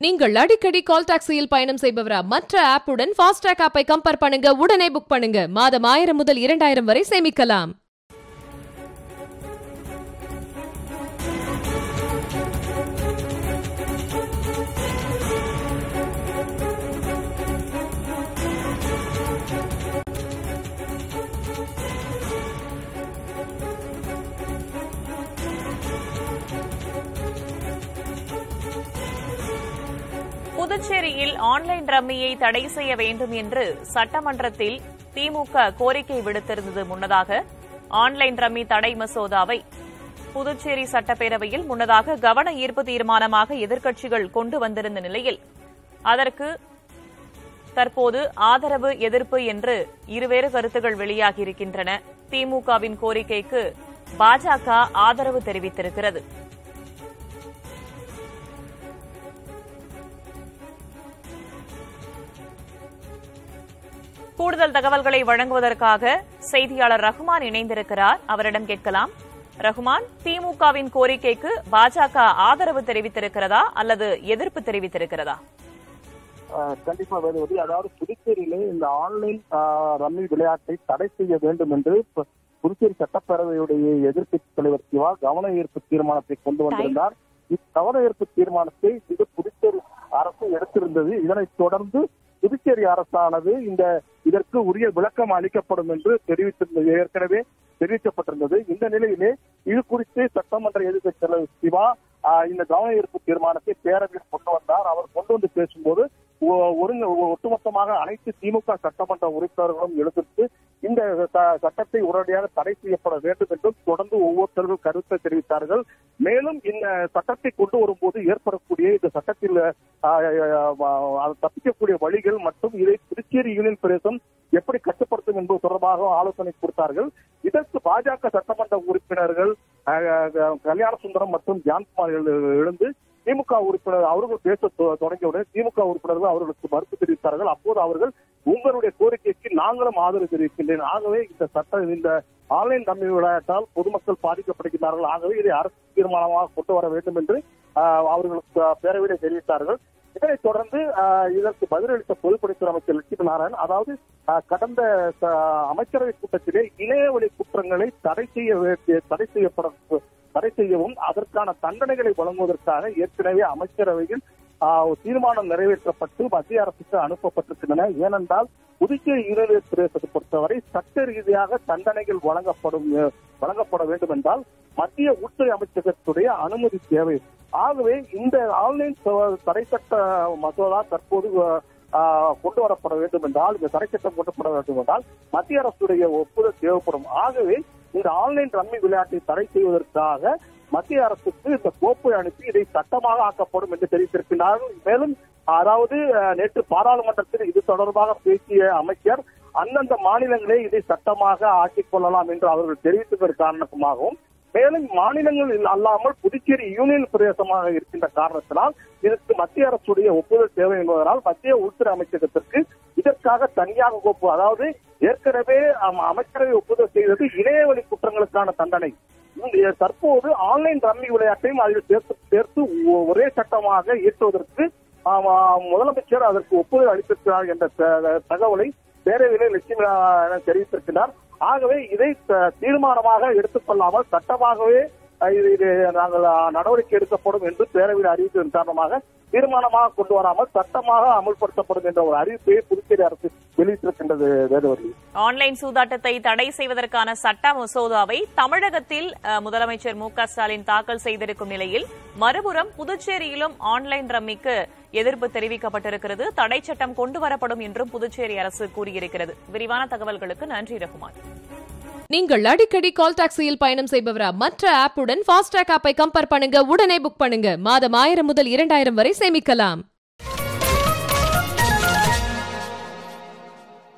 நீங்கள் அடிக்கடி கால் டாக்ஸியில் பயணம் செய்பவரா மற்ற ஆப்புடன் ஃபாஸ்டாக் ஆப்பை கம்பேர் பண்ணுங்க உடனே புக் பண்ணுங்க மாதம் ஆயிரம் முதல் இரண்டாயிரம் வரை சேமிக்கலாம் புதுச்சேரியில் ஆன்லைன் ரம்மியை தடை செய்ய வேண்டும் என்று சட்டமன்றத்தில் திமுக கோரிக்கை விடுத்திருந்தது முன்னதாக ஆன்லைன் ரம்மி தடை மசோதாவை புதுச்சேரி சட்டப்பேரவையில் முன்னதாக கவன ஈர்ப்பு தீர்மானமாக எதிர்க்கட்சிகள் கொண்டு வந்திருந்த நிலையில் அதற்கு தற்போது ஆதரவு எதிர்ப்பு என்று இருவேறு கருத்துகள் வெளியாகியிருக்கின்றன திமுகவின் கோரிக்கைக்கு பாஜக ஆதரவு தெரிவித்திருக்கிறது கூடுதல் தகவல்களை வழங்குவதற்காக செய்தியாளர் ரகுமான் இணைந்திருக்கிறார் அவரிடம் கேட்கலாம் ரகுமான் திமுகவின் கோரிக்கைக்கு பாஜக ஆதரவு தெரிவித்திருக்கிறதா அல்லது எதிர்ப்பு தெரிவித்திருக்கிறதா ஆஹ் கண்டிப்பா வேறுவதி அதாவது புதுச்சேரியிலே இந்த ஆன்லைன் ஆஹ் ரம்மி விளையாட்டை தடை செய்ய வேண்டும் என்று பு- புதுச்சேரி சட்டப்பேரவையுடைய எதிர்க்கட்சி தலைவர் சிவா கவன ஈர்ப்பு தீர்மானத்தை கொண்டு வந்திருந்தார் இக்கவன ஈர்ப்பு தீர்மானத்தை இது புதுச்சேரி அரசு எடுத்திருந்தது இதனைத் தொடர்ந்து புதுச்சேரி அரசானது இந்த இதற்கு உரிய விளக்கம் அளிக்கப்படும் என்று தெரிவித்திருந்தது ஏற்கனவே தெரிவிக்கப்பட்டிருந்தது இந்த நிலையிலே இது குறித்து சட்டமன்ற எதிர்க்கட்சி தலைவர் சிவா ஆஹ் இந்த கவன ஈர்ப்பு தீர்மானத்தை பேரவையில் கொண்டு வந்தார் அவர் கொண்டு வந்து பேசும்போது ஒ- ஒருங்க ஒ- ஒட்டுமொத்தமாக அனைத்து திமுக சட்டமன்ற உறுப்பினர்களும் எழுந்திருத்து இந்த ச- சட்டத்தை உடனடியாக தடை செய்யப்பட வேண்டும் என்றும் தொடர்ந்து ஒவ்வொருத்தர்கள் கருத்தை தெரிவித்தார்கள் மேலும் இந்த சட்டத்தை கொண்டு வரும்போது ஏற்படக்கூடிய இந்த சட்டத்தில் ஆஹ், ஆஹ், அது தப்பிக்கக்கூடிய வழிகள் மற்றும் இதை புதுச்சேரி யூனியன் பிரதேசம் எப்படி கட்டுப்படுத்தும் என்பது தொடர்பாக ஆலோசனை கொடுத்தார்கள் இதற்கு பாஜக சட்டமன்ற உறுப்பினர்கள் ஆஹ், ஆஹ், கல்யாண சுந்தரம் மற்றும் ஜான்குமார் எழு- எழுந்து திமுக உறுப்பினர் அவர்கள் பேச தொ- தொடங்கியவுடன் திமுக உறுப்பினர்கள் அவர்களுக்கு மறுப்பு தெரிவித்தார்கள் அப்போது அவர்கள் உங்களுடைய கோரிக்கைக்கு நாங்களும் ஆதரவு தெரிவிக்கின்றேன் ஆகவே இந்த சட்ட இந்த ஆன்லைன் ரம்மி விளையாட்டால் பொதுமக்கள் பாதிக்கப்படுகிறார்கள் ஆகவே இதை அரசு தீர்மானமாக கொண்டு வர வேண்டும் என்று ஆஹ், அவர்களுக்கு ஆஹ், பேரவையிலே தெரிவித்தார்கள் இதனைத் தொடர்ந்து ஆஹ், இதற்கு பதிலளித்த பொதுப்பணித்துறை அமைச்சர் லட்சுமி நாராயணன் அதாவது ஆஹ், கடந்த ஆஹ், அமைச்சரவை கூட்டத்திலே இணையவழி குற்றங்களை தடை செய்ய வேண்டிய தடை செய்யப்பட தடை செய்யவும் அதற்கான தண்டனைகளை வழங்குவதற்காக ஏற்கனவே அமைச்சரவையில் ஆஹ், ஒரு தீர்மானம் நிறைவேற்றப்பட்டு மத்திய அரசுக்கு அனுப்பப்பட்டிருக்கின்றன ஏனென்றால் புதுச்சேரி யூனியன் பிரதேசத்தை பொறுத்தவரை சட்ட ரீதியாக தண்டனைகள் வழங்கப்படும் அஹ், வழங்கப்பட வேண்டும் என்றால் மத்திய உள்துறை அமைச்சகத்துடைய அனுமதி தேவை ஆகவே இந்த ஆன்லைன் ச- தடை சட்ட மசோதா தற்போது ஆஹ், கொண்டு வரப்பட வேண்டும் என்றால் இந்த தடை சட்டம் கொண்டு வர வேண்டும் என்றால் மத்திய அரசுடைய ஒப்புதல் தேவைப்படும் ஆகவே இந்த ஆன்லைன் ரம்மி விளையாட்டை தடை செய்வதற்காக மத்திய அரசுக்கு இந்த கோப்பை அனுப்பி இதை சட்டமாக ஆக்கப்படும் என்று தெரிவித்திருக்கிறார்கள் மேலும் அதாவது அஹ், நேற்று பாராளுமன்றத்தில் இது தொடர்பாக பேசிய அமைச்சர் அந்தந்த மாநிலங்களே இதை சட்டமாக ஆக்கிக் கொள்ளலாம் என்று அவர்கள் தெரிவித்ததன் காரணமாகவும் மேலும் மாநிலங்கள் இல்ல- அல்லாமல் புதுச்சேரி யூனியன் பிரதேசமாக இருக்கின்ற காரணத்தினால் இதற்கு மத்திய அரசுடைய ஒப்புதல் தேவை என்பதனால் மத்திய உள்துறை அமைச்சகத்திற்கு இதற்காக தனியாக கோப்பு அதாவது ஏற்கனவே அம்- அமைச்சரவை ஒப்புதல் செய்தது இணையவழி குற்றங்களுக்கான தண்டனை இந்த தற்போது ஆன்லைன் ரம்மி விளையாட்டையும் அதில் சேர்த்து சேர்த்து ஒ- ஒரே சட்டமாக இயற்றுவதற்கு ஆம், ஆம், முதலமைச்சர் அதற்கு ஒப்புதல் அளித்திருக்கிறார் என்ற த- தகவலை பேரவையிலே லட்சுமி நாராயணன் தெரிவித்திருக்கிறார் ஆகவே இதை த- தீர்மானமாக எடுத்துக்கொள்ளாமல் சட்டமாகவே அஹ், இது இது நாங்கள் அஹ், நடவடிக்கை எடுக்கப்படும் என்று பேரவையில் அறிவித்ததன் காரணமாக தீர்மானமாக கொண்டு வராமல் சட்டமாக அமுல்படுத்தப்படும் என்ற ஒரு அறிவிப்பை புதுச்சேரி அரசு வெளியிட்டிருக்கின்றது வேதவரி ஆன்லைன் சூதாட்டத்தை தடை செய்வதற்கான சட்ட மசோதாவை தமிழகத்தில் அஹ், முதலமைச்சர் மு க ஸ்டாலின் தாக்கல் செய்திருக்கும் நிலையில் மறுபுறம் புதுச்சேரியிலும் ஆன்லைன் ரம்மிக்கு எதிர்ப்பு தெரிவிக்கப்பட்டிருக்கிறது தடை சட்டம் கொண்டு வரப்படும் என்றும் புதுச்சேரி அரசு கூறியிருக்கிறது விரிவான தகவல்களுக்கு நன்றி ரகுமான் நீங்கள் அடிக்கடி கால் டாக்ஸியில் பயணம் செய்பவரா மற்ற ஆப்புடன் ஃபாஸ்டாக் ஆப்பை கம்பேர் பண்ணுங்க உடனே புக் பண்ணுங்க மாதம் ஆயிரம் முதல் இரண்டாயிரம் வரை சேமிக்கலாம்